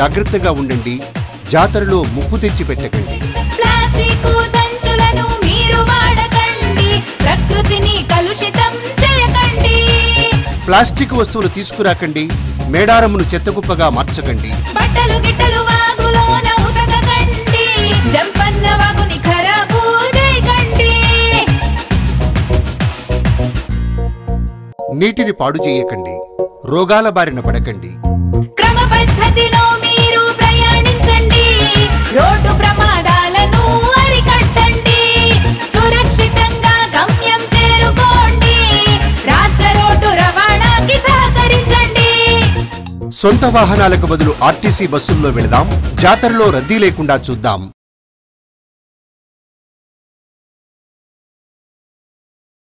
జాగ్రత్తగా ఉండండి జాతరలో ముప్పు తెచ్చి పెట్టకండి ప్లాస్టిక్ సంచులను మీరు వాడకండి ప్రకృతిని కలుషితం చేయకండి ప్లాస్టిక్ వస్తువులు తీసుకురాకండి మేడారమును చెత్తకుప్పగా మార్చకండి బట్టలు గిట్టలు వాగులోన ఉతకకండి జంపన్న వాగుని ఖరాబు చేయకండి నీటిని పాడు చేయకండి రోగాల బారిన పడకండి క్రమ పద్ధతిలో మీరు ప్రయాణించండి రోడ్డు ప్రమాదాలను అరికట్టండి సురక్షితంగా గమ్యం చేరుకోండి రాష్ట్ర రోడ్డు రవాణాకి సహకరించండి సొంత వాహనాలకు బదులు ఆర్టీసీ బస్సుల్లో వెళదాం జాతరలో రద్దీ లేకుండా చూద్దాం